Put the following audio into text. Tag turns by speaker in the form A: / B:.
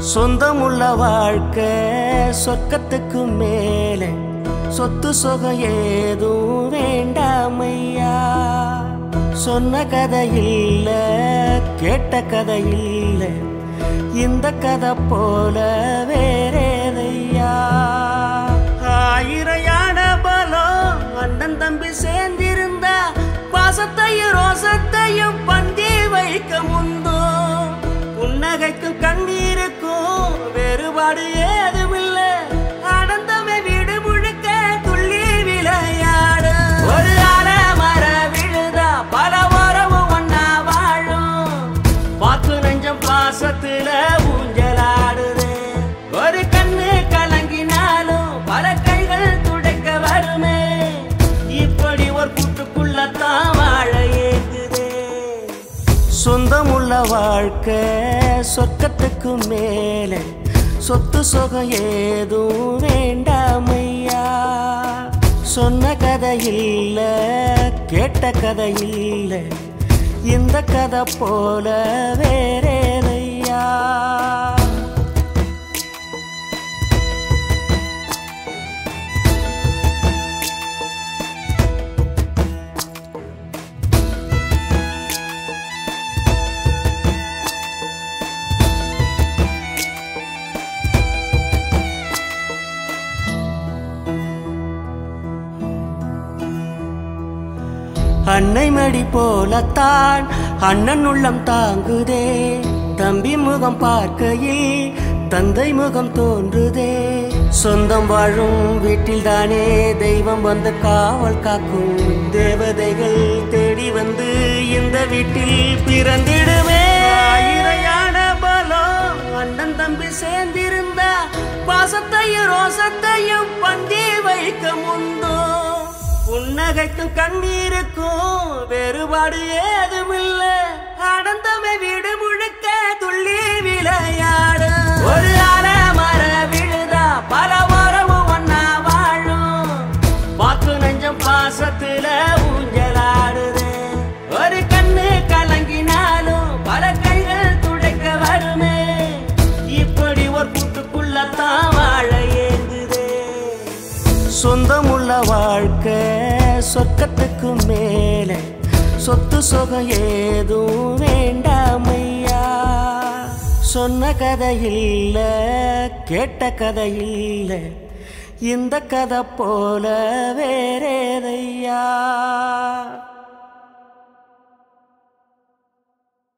A: சொந்தமுள்ள வாழ்க்கை சொர்க்கத்துக்கு மேலே சொத்து சுகம் ஏதும் வேண்டாமையா சொன்ன கதை இல்ல கேட்ட கதை இல்ல இந்த கதை போல வேறேதையா ஆயிரையான பலம் அண்ணன் தம்பி சேர்ந்திருந்தா பாசத்தையும் ரோசத்தையும் பந்தி வைக்க முந்தோ புன்னகைக்கும் கண்ணீருக்கும் வேறுபாடு ஏதுமில்ல ஆனந்தமே வீடு முழுக்க துள்ளி விளையாடு ஒரு அல மர விழுதா பல உறவும் ஒன்னா வாழும் பாத்து நெஞ்சம் பாசத்துல ஊஞ்சலாடுது ஒரு கண்ணு கலங்கினாலும் பல கைகள் துடைக்க வருமே இப்படி ஒரு கூட்டுக்குள்ளத்தான் வாழ ஏங்குதே சொந்தமுள்ள வாழ்க்கை சொர்க்கத்துக்கு மேலே சொத்து சுகம் ஏதும் வேண்டாமையா சொன்ன கதை இல்ல கேட்ட கதை இல்ல இந்த கதை போல வேறேதையா அன்னை மடி போலத்தான் அண்ணன் உள்ளம் தாங்குதே தம்பி முகம் பார்க்கையில் தந்தை முகம் தோன்றுதே சொந்தம் வாழும் வீட்டில் தானே தெய்வம் வந்து காவல் காக்கும் தேவதைகள் தேடி வந்து இந்த வீட்டில் பிறந்திடுமே ஆயிரையான பலம் அண்ணன் தம்பி சேர்ந்திருந்தா பாசத்தையும் ரோசத்தையும் பந்தி வைக்க முந்தோ புன்னகைக்கும் கண்ணீருக்கும் வேறுபாடு ஏதுமில்ல ஆனந்தமே வீடு முழுக்க துள்ளி விளையாடு ஒரு அல மர விழுதா பல உறவும் ஒன்னா வாழும் பாத்து நெஞ்சம் பாசத்துல ஊஞ்சலாடுது ஒரு கண்ணு கலங்கினாலும் பல கைகள் துடைக்க வருமே இப்படி ஒரு கூட்டுக்குள்ளத்தான் வாழ ஏங்குதே சொந்தமுள்ள வாழ்க்கை சொர்க்கத்துக்கு மேலே சொத்து சுகம் ஏதும் வேண்டாமையா சொன்ன கதை இல்ல கேட்ட கதை இல்ல இந்த கதை போல வேறேதையா